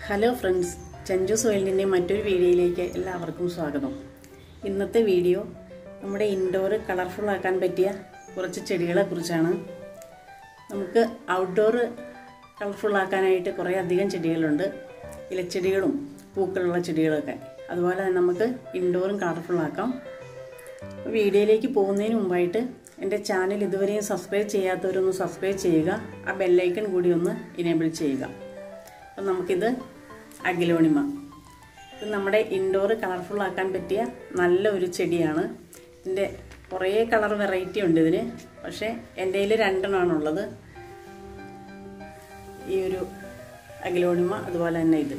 hello friends ചഞ്ചു സോയിലിൻ്റെ മറ്റൊരു വീഡിയോയിലേക്ക് എല്ലാവർക്കും സ്വാഗതം ഇന്നത്തെ വീഡിയോ നമ്മുടെ ഇൻഡോർ കളർഫുൾ ആക്കാൻ പറ്റിയ കുറച്ച് ചെടികളെ കുറിച്ചാണ് നമുക്ക് ഔട്ട്ഡോർ കളർഫുൾ ആക്കാനായിട്ട് കുറേ അധികം ചെടികളുണ്ട് ഇലച്ചെടികളും പൂക്കളുള്ള ചെടികളൊക്കെ അതുപോലെ തന്നെ നമുക്ക് ഇൻഡോറും കളർഫുൾ ആക്കാം അപ്പോൾ വീഡിയോയിലേക്ക് പോകുന്നതിന് മുമ്പായിട്ട് എൻ്റെ ചാനൽ ഇതുവരെയും സബ്സ്ക്രൈബ് ചെയ്യാത്തവരൊന്ന് സബ്സ്ക്രൈബ് ചെയ്യുക ആ ബെല്ലൈക്കൺ കൂടി ഒന്ന് ഇനേബിൾ ചെയ്യുക അപ്പം നമുക്കിത് അഗിലോണിമ ഇത് നമ്മുടെ ഇൻഡോർ കളർഫുൾ ആക്കാൻ പറ്റിയ നല്ല ഒരു ചെടിയാണ് ഇതിൻ്റെ കുറേ കളർ വെറൈറ്റി ഉണ്ട് ഇതിന് പക്ഷേ എൻ്റെ കയ്യിൽ രണ്ടെണ്ണമാണുള്ളത് ഈ ഒരു അഗിലോണിമ അതുപോലെ തന്നെ ഇത്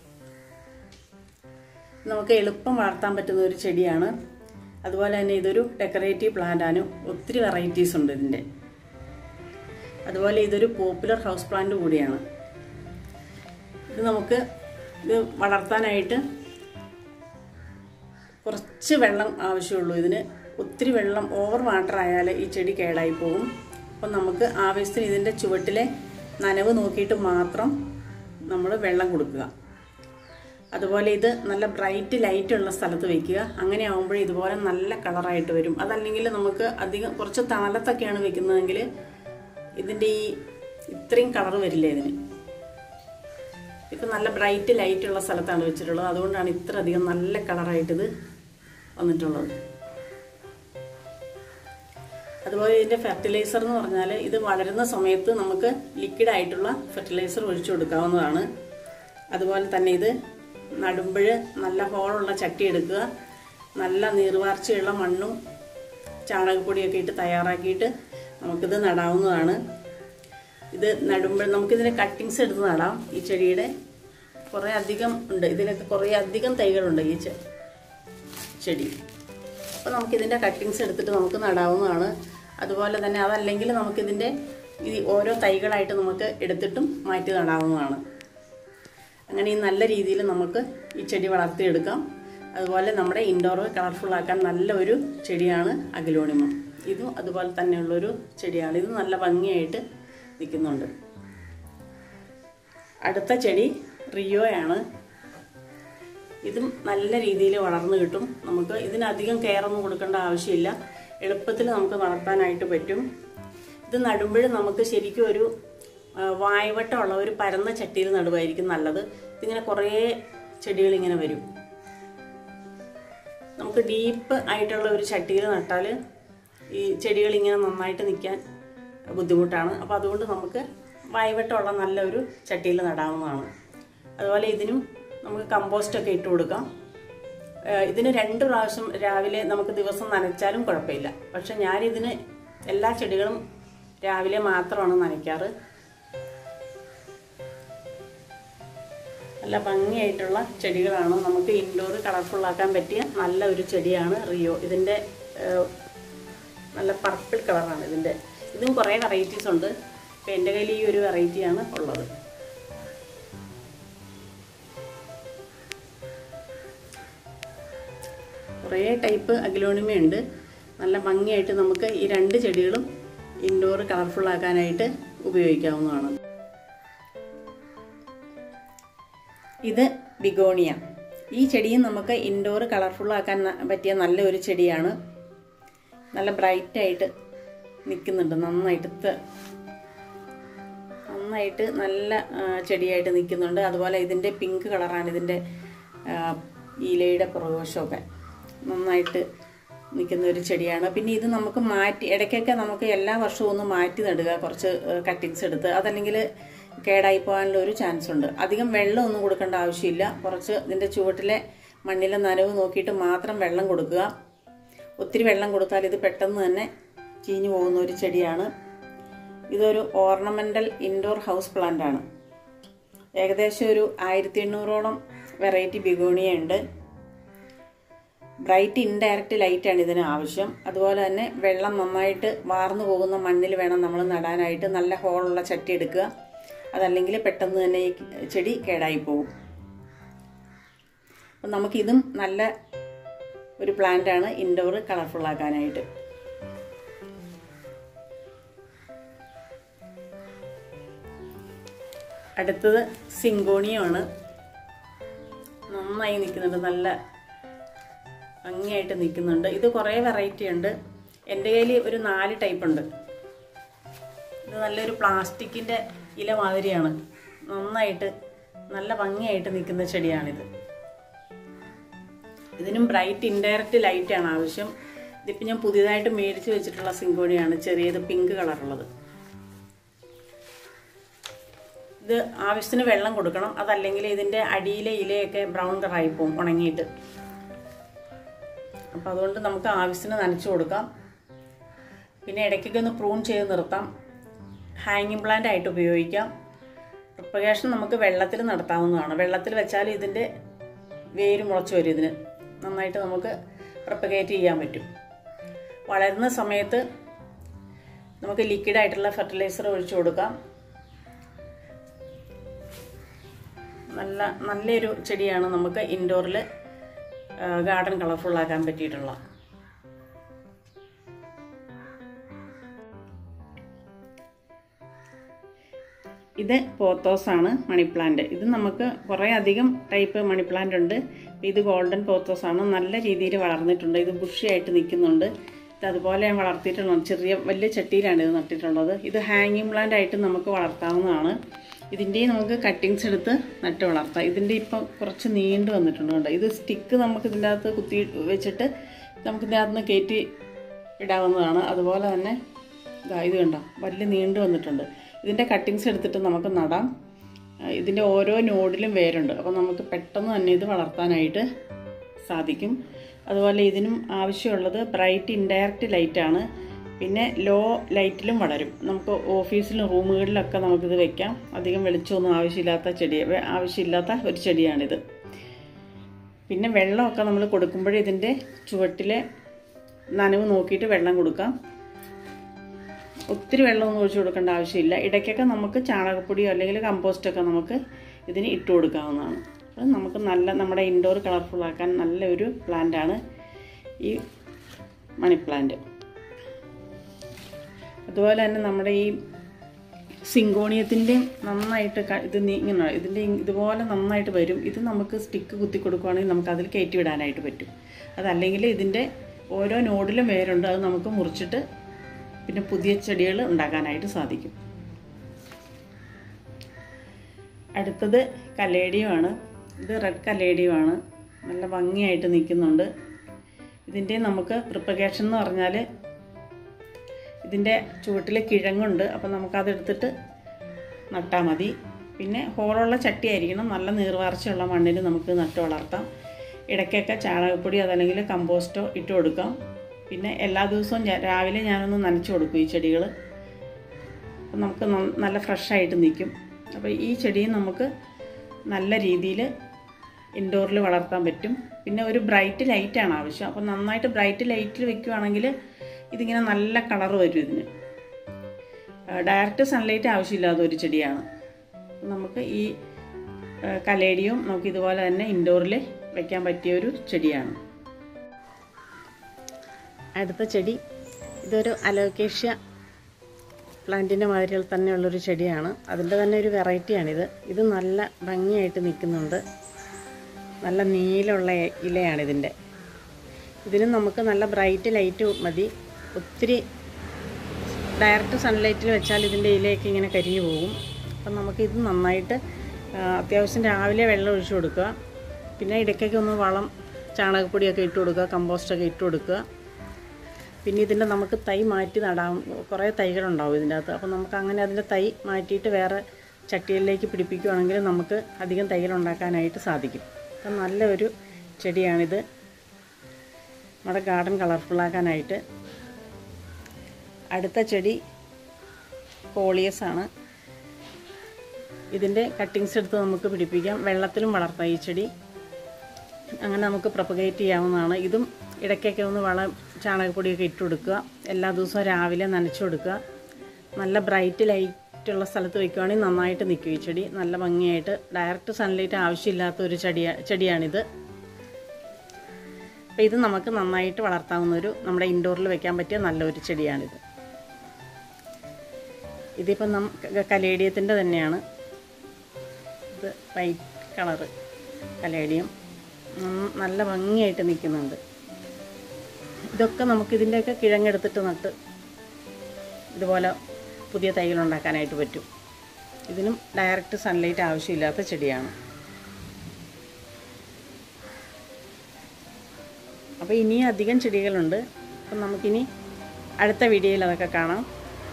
നമുക്ക് എളുപ്പം വളർത്താൻ പറ്റുന്ന ഒരു ചെടിയാണ് അതുപോലെ തന്നെ ഇതൊരു ഡെക്കറേറ്റീവ് പ്ലാന്റ് ആണ് ഒത്തിരി വെറൈറ്റീസ് ഉണ്ട് ഇതിൻ്റെ അതുപോലെ ഇതൊരു പോപ്പുലർ ഹൗസ് പ്ലാന്റ് കൂടിയാണ് ഇത് നമുക്ക് ഇത് വളർത്താനായിട്ട് കുറച്ച് വെള്ളം ആവശ്യമുള്ളൂ ഇതിന് ഒത്തിരി വെള്ളം ഓവർ വാട്ടർ ആയാൽ ഈ ചെടി കേടായി പോകും അപ്പം നമുക്ക് ആവശ്യത്തിന് ഇതിൻ്റെ ചുവട്ടിലെ നനവ് നോക്കിയിട്ട് മാത്രം നമ്മൾ വെള്ളം കൊടുക്കുക അതുപോലെ ഇത് നല്ല ബ്രൈറ്റ് ലൈറ്റ് ഉള്ള സ്ഥലത്ത് വെക്കുക അങ്ങനെ ആകുമ്പോഴേ ഇതുപോലെ നല്ല കളറായിട്ട് വരും അതല്ലെങ്കിൽ നമുക്ക് അധികം കുറച്ച് തണലത്തൊക്കെയാണ് വെക്കുന്നതെങ്കിൽ ഇതിൻ്റെ ഈ ഇത്രയും കളർ വരില്ല ഇതിന് ഇപ്പം നല്ല ബ്രൈറ്റ് ലൈറ്റ് ഉള്ള സ്ഥലത്താണ് വെച്ചിട്ടുള്ളത് അതുകൊണ്ടാണ് ഇത്ര അധികം നല്ല കളറായിട്ടിത് വന്നിട്ടുള്ളത് അതുപോലെ ഇതിൻ്റെ ഫെർട്ടിലൈസർ എന്ന് പറഞ്ഞാൽ ഇത് വളരുന്ന സമയത്ത് നമുക്ക് ലിക്വിഡ് ആയിട്ടുള്ള ഫെർട്ടിലൈസർ ഒഴിച്ചു കൊടുക്കാവുന്നതാണ് അതുപോലെ തന്നെ ഇത് നടുമ്പോൾ നല്ല ഹോളുള്ള ചട്ടി എടുക്കുക നല്ല നീർവാർച്ചയുള്ള മണ്ണും ചാണകപ്പൊടിയൊക്കെ ഇട്ട് തയ്യാറാക്കിയിട്ട് നമുക്കിത് നടാവുന്നതാണ് ഇത് നടുമ്പോൾ നമുക്കിതിൻ്റെ കട്ടിങ്സ് എടുത്ത് നടാം ഈ ചെടിയുടെ കുറേ അധികം ഉണ്ട് ഇതിനൊക്കെ കുറേ അധികം തൈകളുണ്ട് ഈ ചെടി അപ്പോൾ നമുക്കിതിൻ്റെ കട്ടിങ്സ് എടുത്തിട്ട് നമുക്ക് നടാവുന്നതാണ് അതുപോലെ തന്നെ അതല്ലെങ്കിൽ നമുക്കിതിൻ്റെ ഈ ഓരോ തൈകളായിട്ട് നമുക്ക് എടുത്തിട്ടും മാറ്റി നടാവുന്നതാണ് അങ്ങനെ ഈ നല്ല രീതിയിൽ നമുക്ക് ഈ ചെടി വളർത്തിയെടുക്കാം അതുപോലെ നമ്മുടെ ഇൻഡോർ കളർഫുൾ ആക്കാൻ നല്ല ഒരു ചെടിയാണ് അഗലോണിമ ഇതും അതുപോലെ തന്നെയുള്ളൊരു ചെടിയാണ് ഇത് നല്ല ഭംഗിയായിട്ട് നിൽക്കുന്നുണ്ട് അടുത്ത ചെടി റിയോയാണ് ഇതും നല്ല രീതിയിൽ വളർന്നു കിട്ടും നമുക്ക് ഇതിനധികം കെയറൊന്നും കൊടുക്കേണ്ട ആവശ്യമില്ല എളുപ്പത്തിൽ നമുക്ക് വളർത്താനായിട്ട് പറ്റും ഇത് നടുമ്പോൾ നമുക്ക് ശരിക്കും ഒരു വായവട്ടമുള്ള ഒരു പരന്ന ചട്ടിയിൽ നടുവായിരിക്കും നല്ലത് ഇതിങ്ങനെ കുറേ ചെടികൾ ഇങ്ങനെ വരും നമുക്ക് ഡീപ്പ് ആയിട്ടുള്ള ഒരു ചട്ടിയിൽ നട്ടാൽ ഈ ചെടികൾ ഇങ്ങനെ നന്നായിട്ട് നിൽക്കാൻ ബുദ്ധിമുട്ടാണ് അപ്പോൾ അതുകൊണ്ട് നമുക്ക് വായവട്ടമുള്ള നല്ലൊരു ചട്ടിയിൽ നടാവുന്നതാണ് അതുപോലെ ഇതിനും നമുക്ക് കമ്പോസ്റ്റൊക്കെ ഇട്ട് കൊടുക്കാം ഇതിന് രണ്ട് പ്രാവശ്യം രാവിലെ നമുക്ക് ദിവസം നനച്ചാലും കുഴപ്പമില്ല പക്ഷെ ഞാനിതിന് എല്ലാ ചെടികളും രാവിലെ മാത്രമാണ് നനയ്ക്കാറ് നല്ല ഭംഗിയായിട്ടുള്ള ചെടികളാണ് നമുക്ക് ഇൻഡോർ കളർഫുൾ ആക്കാൻ പറ്റിയ നല്ല ഒരു ചെടിയാണ് റിയോ ഇതിൻ്റെ നല്ല പർപ്പിൾ കളറാണ് ഇതിൻ്റെ ഇതും കുറേ വെറൈറ്റീസ് ഉണ്ട് ഇപ്പം എൻ്റെ കയ്യിൽ ഈ ഒരു വെറൈറ്റിയാണ് ഉള്ളത് കുറേ ടൈപ്പ് അഗ്ലോണിമയുണ്ട് നല്ല ഭംഗിയായിട്ട് നമുക്ക് ഈ രണ്ട് ചെടികളും ഇൻഡോർ കളർഫുൾ ആക്കാനായിട്ട് ഉപയോഗിക്കാവുന്നതാണ് ഇത് ബിഗോണിയ ഈ ചെടിയും നമുക്ക് ഇൻഡോർ കളർഫുൾ ആക്കാൻ പറ്റിയ നല്ലൊരു ചെടിയാണ് നല്ല ബ്രൈറ്റായിട്ട് നിൽക്കുന്നുണ്ട് നന്നായിട്ട് നന്നായിട്ട് നല്ല ചെടിയായിട്ട് നിൽക്കുന്നുണ്ട് അതുപോലെ ഇതിൻ്റെ പിങ്ക് കളറാണ് ഇതിൻ്റെ ഇലയുടെ പുറകോശമൊക്കെ നന്നായിട്ട് നിൽക്കുന്ന ഒരു ചെടിയാണ് പിന്നെ ഇത് നമുക്ക് മാറ്റി ഇടയ്ക്കൊക്കെ നമുക്ക് എല്ലാ വർഷവും ഒന്ന് മാറ്റി നടുക കുറച്ച് കട്ടിങ്സ് എടുത്ത് അതല്ലെങ്കിൽ കേടായി പോകാനുള്ള ഒരു ചാൻസ് ഉണ്ട് അധികം വെള്ളം ഒന്നും കൊടുക്കേണ്ട ആവശ്യമില്ല കുറച്ച് ഇതിൻ്റെ ചുവട്ടിലെ മണ്ണിലെ നനവ് നോക്കിയിട്ട് മാത്രം വെള്ളം കൊടുക്കുക ഒത്തിരി വെള്ളം കൊടുത്താൽ ഇത് പെട്ടെന്ന് തന്നെ ചീഞ്ഞു പോകുന്ന ഒരു ചെടിയാണ് ഇതൊരു ഓർണമെൻ്റൽ ഇൻഡോർ ഹൗസ് പ്ലാന്റ് ആണ് ഏകദേശം ഒരു ആയിരത്തി എണ്ണൂറോളം വെറൈറ്റി ബിഗോണിയ ഉണ്ട് ബ്രൈറ്റ് ഇൻഡയറക്റ്റ് ലൈറ്റാണ് ഇതിന് ആവശ്യം അതുപോലെ തന്നെ വെള്ളം നന്നായിട്ട് വാർന്നു പോകുന്ന മണ്ണിൽ വേണം നമ്മൾ നടാനായിട്ട് നല്ല ഹോളുള്ള ചട്ടി എടുക്കുക അതല്ലെങ്കിൽ പെട്ടെന്ന് തന്നെ ഈ ചെടി കേടായി പോകും അപ്പം നമുക്കിതും നല്ല ഒരു പ്ലാന്റാണ് ഇൻഡോർ കളർഫുൾ ആക്കാനായിട്ട് അടുത്തത് സിങ്കോണിയമാണ് നന്നായി നിൽക്കുന്നുണ്ട് നല്ല ഭംഗിയായിട്ട് നിൽക്കുന്നുണ്ട് ഇത് കുറേ വെറൈറ്റി ഉണ്ട് എൻ്റെ കയ്യിൽ ഒരു നാല് ടൈപ്പ് ഉണ്ട് ഇത് നല്ലൊരു പ്ലാസ്റ്റിക്കിൻ്റെ ഇല മാതിരിയാണ് നന്നായിട്ട് നല്ല ഭംഗിയായിട്ട് നിൽക്കുന്ന ചെടിയാണിത് ഇതിനും ബ്രൈറ്റ് ഇൻഡയറക്റ്റ് ലൈറ്റാണ് ആവശ്യം ഇതിപ്പോൾ ഞാൻ പുതിയതായിട്ട് മേടിച്ച് വെച്ചിട്ടുള്ള സിങ്കോണിയാണ് ചെറിയത് പിങ്ക് കളറുള്ളത് ഇത് ആവശ്യത്തിന് വെള്ളം കൊടുക്കണം അതല്ലെങ്കിൽ ഇതിൻ്റെ അടിയിലെ ഇലയൊക്കെ ബ്രൗൺ കളറായി പോകും ഉണങ്ങിയിട്ട് അപ്പം അതുകൊണ്ട് നമുക്ക് ആവശ്യത്തിന് നനച്ചു കൊടുക്കാം പിന്നെ ഇടയ്ക്കൊക്കെ ഒന്ന് പ്രൂൺ ചെയ്ത് നിർത്താം ഹാങ്ങിങ് പ്ലാന്റ് ആയിട്ട് ഉപയോഗിക്കാം പ്രൊപ്പഗേഷൻ നമുക്ക് വെള്ളത്തിൽ നടത്താവുന്നതാണ് വെള്ളത്തിൽ വെച്ചാൽ ഇതിൻ്റെ വേര് മുളച്ച് വരും ഇതിന് നന്നായിട്ട് നമുക്ക് പ്രൊപ്പഗേറ്റ് ചെയ്യാൻ പറ്റും വളരുന്ന സമയത്ത് നമുക്ക് ലിക്വിഡായിട്ടുള്ള ഫെർട്ടിലൈസർ ഒഴിച്ചു കൊടുക്കാം നല്ല നല്ലൊരു ചെടിയാണ് നമുക്ക് ഇൻഡോറിൽ ഗാർഡൻ കളർഫുള്ളാക്കാൻ പറ്റിയിട്ടുള്ള ഇത് പോത്തോസാണ് മണി പ്ലാന്റ് ഇത് നമുക്ക് കുറേ അധികം ടൈപ്പ് മണി പ്ലാന്റ് ഉണ്ട് ഇത് ഗോൾഡൻ പോത്തോസാണ് നല്ല രീതിയിൽ വളർന്നിട്ടുണ്ട് ഇത് ബുഷിയായിട്ട് നിൽക്കുന്നുണ്ട് ഇത് അതുപോലെ ഞാൻ വളർത്തിയിട്ടുള്ളത് ചെറിയ വലിയ ചട്ടിയിലാണ് ഇത് നട്ടിട്ടുള്ളത് ഇത് ഹാങ്ങിങ് പ്ലാന്റ് ആയിട്ട് നമുക്ക് വളർത്താവുന്നതാണ് ഇതിൻ്റെയും നമുക്ക് കട്ടിങ്സ് എടുത്ത് നട്ട് വളർത്താം ഇതിൻ്റെ ഇപ്പം കുറച്ച് നീണ്ടു വന്നിട്ടുണ്ട് കേട്ടോ ഇത് സ്റ്റിക്ക് നമുക്ക് ഇതിൻ്റെ അകത്ത് കുത്തി വെച്ചിട്ട് നമുക്ക് ഇതിൻ്റെ അകത്ത് നിന്ന് കയറ്റി ഇടാവുന്നതാണ് അതുപോലെ തന്നെ ഇതാ ഇത് കണ്ടോ വലിയ നീണ്ടു വന്നിട്ടുണ്ട് ഇതിൻ്റെ കട്ടിങ്സ് എടുത്തിട്ട് നമുക്ക് നടാം ഇതിൻ്റെ ഓരോ നോഡിലും വേരുണ്ട് അപ്പോൾ നമുക്ക് പെട്ടെന്ന് തന്നെ ഇത് വളർത്താനായിട്ട് സാധിക്കും അതുപോലെ ഇതിനും ആവശ്യമുള്ളത് ബ്രൈറ്റ് ഇൻഡയറക്റ്റ് ലൈറ്റാണ് പിന്നെ ലോ ലൈറ്റിലും വളരും നമുക്ക് ഓഫീസിലും റൂമുകളിലൊക്കെ നമുക്കിത് വെക്കാം അധികം വെളിച്ചമൊന്നും ആവശ്യമില്ലാത്ത ചെടി ആവശ്യമില്ലാത്ത ഒരു ചെടിയാണിത് പിന്നെ വെള്ളമൊക്കെ നമ്മൾ കൊടുക്കുമ്പോഴേ ഇതിൻ്റെ ചുവട്ടിലെ നനവ് നോക്കിയിട്ട് വെള്ളം കൊടുക്കാം ഒത്തിരി വെള്ളമൊന്നും ഒഴിച്ചു കൊടുക്കേണ്ട ആവശ്യമില്ല ഇടയ്ക്കൊക്കെ നമുക്ക് ചാണകപ്പൊടിയോ അല്ലെങ്കിൽ കമ്പോസ്റ്റൊക്കെ നമുക്ക് ഇതിന് ഇട്ട് കൊടുക്കാവുന്നതാണ് അത് നമുക്ക് നല്ല നമ്മുടെ ഇൻഡോർ കളർഫുള്ളാക്കാൻ നല്ലൊരു പ്ലാന്റാണ് ഈ മണി പ്ലാന്റ് അതുപോലെ തന്നെ നമ്മുടെ ഈ സിങ്കോണിയത്തിൻ്റെയും നന്നായിട്ട് ഇത് ഇങ്ങനെ ഇതിൻ്റെ ഇതുപോലെ നന്നായിട്ട് വരും ഇത് നമുക്ക് സ്റ്റിക്ക് കുത്തി കൊടുക്കുകയാണെങ്കിൽ നമുക്ക് അതിൽ കയറ്റി വിടാനായിട്ട് പറ്റും അതല്ലെങ്കിൽ ഇതിൻ്റെ ഓരോ നോഡിലും വേരുണ്ട് അത് നമുക്ക് മുറിച്ചിട്ട് പിന്നെ പുതിയ ചെടികൾ ഉണ്ടാക്കാനായിട്ട് സാധിക്കും അടുത്തത് കലേഡിയമാണ് ഇത് റെഡ് കലേഡിയമാണ് നല്ല ഭംഗിയായിട്ട് നിൽക്കുന്നുണ്ട് ഇതിൻ്റെ നമുക്ക് പ്രിപ്പറേഷൻ എന്ന് പറഞ്ഞാൽ ഇതിൻ്റെ ചുവട്ടിൽ കിഴങ്ങുണ്ട് അപ്പോൾ നമുക്കതെടുത്തിട്ട് നട്ടാൽ മതി പിന്നെ ഹോളുള്ള ചട്ടി ആയിരിക്കണം നല്ല നീർവാർച്ചയുള്ള മണ്ണിൽ നമുക്ക് നട്ട് വളർത്താം ഇടയ്ക്കൊക്കെ ചാണകപ്പൊടി അതല്ലെങ്കിൽ കമ്പോസ്റ്റോ ഇട്ട് കൊടുക്കാം പിന്നെ എല്ലാ ദിവസവും രാവിലെ ഞാനൊന്ന് നനച്ചു കൊടുക്കും ഈ ചെടികൾ അപ്പം നമുക്ക് നല്ല ഫ്രഷായിട്ട് നിൽക്കും അപ്പോൾ ഈ ചെടിയും നമുക്ക് നല്ല രീതിയിൽ ഇൻഡോറിൽ വളർത്താൻ പറ്റും പിന്നെ ഒരു ബ്രൈറ്റ് ലൈറ്റാണ് ആവശ്യം അപ്പം നന്നായിട്ട് ബ്രൈറ്റ് ലൈറ്റിൽ വെക്കുകയാണെങ്കിൽ ഇതിങ്ങനെ നല്ല കളർ വരും ഇതിന് ഡയറക്റ്റ് സൺലൈറ്റ് ആവശ്യമില്ലാത്ത ഒരു ചെടിയാണ് നമുക്ക് ഈ കലേഡിയും നമുക്ക് ഇതുപോലെ തന്നെ ഇൻഡോറിൽ വെക്കാൻ പറ്റിയ ഒരു ചെടിയാണ് അടുത്ത ചെടി ഇതൊരു അലോക്കേഷ്യ പ്ലാന്റിൻ്റെ മാതിരിയിൽ തന്നെയുള്ളൊരു ചെടിയാണ് അതിൻ്റെ തന്നെ ഒരു വെറൈറ്റിയാണിത് ഇത് നല്ല ഭംഗിയായിട്ട് നിൽക്കുന്നുണ്ട് നല്ല നീലമുള്ള ഇലയാണ് ഇതിൻ്റെ ഇതിന് നമുക്ക് നല്ല ബ്രൈറ്റ് ലൈറ്റ് മതി ഒത്തിരി ഡയറക്റ്റ് സൺലൈറ്റിൽ വെച്ചാൽ ഇതിൻ്റെ ഇലയൊക്കെ ഇങ്ങനെ കരിഞ്ഞു പോകും അപ്പം നമുക്കിത് നന്നായിട്ട് അത്യാവശ്യം രാവിലെ വെള്ളം ഒഴിച്ചു കൊടുക്കുക പിന്നെ ഇടയ്ക്കൊക്കെ ഒന്ന് വളം ചാണകപ്പൊടിയൊക്കെ ഇട്ട് കൊടുക്കുക കമ്പോസ്റ്റൊക്കെ ഇട്ട് കൊടുക്കുക പിന്നെ ഇതിൻ്റെ നമുക്ക് തൈ മാറ്റി നടാം കുറേ തൈകളുണ്ടാവും ഇതിൻ്റെ അകത്ത് അപ്പോൾ നമുക്ക് അങ്ങനെ അതിൻ്റെ തൈ മാറ്റിയിട്ട് വേറെ ചട്ടികളിലേക്ക് പിടിപ്പിക്കുകയാണെങ്കിൽ നമുക്ക് അധികം തൈകൾ ഉണ്ടാക്കാനായിട്ട് സാധിക്കും അപ്പം നല്ലൊരു ചെടിയാണിത് നമ്മുടെ ഗാർഡൻ കളർഫുള്ളാക്കാനായിട്ട് അടുത്ത ചെടി കോളിയസ് ആണ് ഇതിൻ്റെ കട്ടിങ്സ് എടുത്ത് നമുക്ക് പിടിപ്പിക്കാം വെള്ളത്തിലും വളർത്താം ഈ ചെടി അങ്ങനെ നമുക്ക് പ്രൊപ്പഗേറ്റ് ചെയ്യാവുന്നതാണ് ഇതും ഇടയ്ക്കൊക്കെ ഒന്ന് വളം ചാണകപ്പൊടിയൊക്കെ ഇട്ട് കൊടുക്കുക എല്ലാ ദിവസവും രാവിലെ നനച്ചു കൊടുക്കുക നല്ല ബ്രൈറ്റ് ലൈറ്റുള്ള സ്ഥലത്ത് വെക്കുകയാണെങ്കിൽ നന്നായിട്ട് നിൽക്കും ഈ ചെടി നല്ല ഭംഗിയായിട്ട് ഡയറക്റ്റ് സൺലൈറ്റ് ആവശ്യമില്ലാത്ത ഒരു ചെടിയാ ചെടിയാണിത് അപ്പോൾ ഇത് നമുക്ക് നന്നായിട്ട് വളർത്താവുന്ന ഒരു നമ്മുടെ ഇൻഡോറിൽ വെക്കാൻ പറ്റിയ നല്ലൊരു ചെടിയാണിത് ഇതിപ്പം നം കലേഡിയത്തിൻ്റെ തന്നെയാണ് ഇത് വൈറ്റ് കളറ് കലേഡിയം ഉം, നല്ല ഭംഗിയായിട്ട് നിൽക്കുന്നുണ്ട് ഇതൊക്കെ നമുക്ക് ഇതിൻ്റെയൊക്കെ കിഴങ്ങെടുത്തിട്ട് നട്ട് ഇതുപോലെ പുതിയ തൈകൾ ഉണ്ടാക്കാനായിട്ട് പറ്റും ഇതിനും ഡയറക്റ്റ് സൺലൈറ്റ് ആവശ്യമില്ലാത്ത ചെടിയാണ് അപ്പോൾ ഇനിയും അധികം ചെടികളുണ്ട് അപ്പം നമുക്കിനി അടുത്ത വീഡിയോയിൽ അതൊക്കെ കാണാം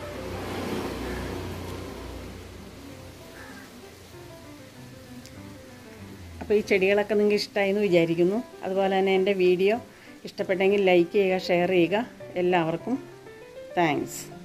അപ്പോൾ ഈ ചെടികളൊക്കെ നിങ്ങൾക്ക് ഇഷ്ടമായി എന്ന് വിചാരിക്കുന്നു അതുപോലെ തന്നെ എൻ്റെ വീഡിയോ ഇഷ്ടപ്പെട്ടെങ്കിൽ ലൈക്ക് ചെയ്യുക ഷെയർ ചെയ്യുക എല്ലാവർക്കും താങ്ക്സ്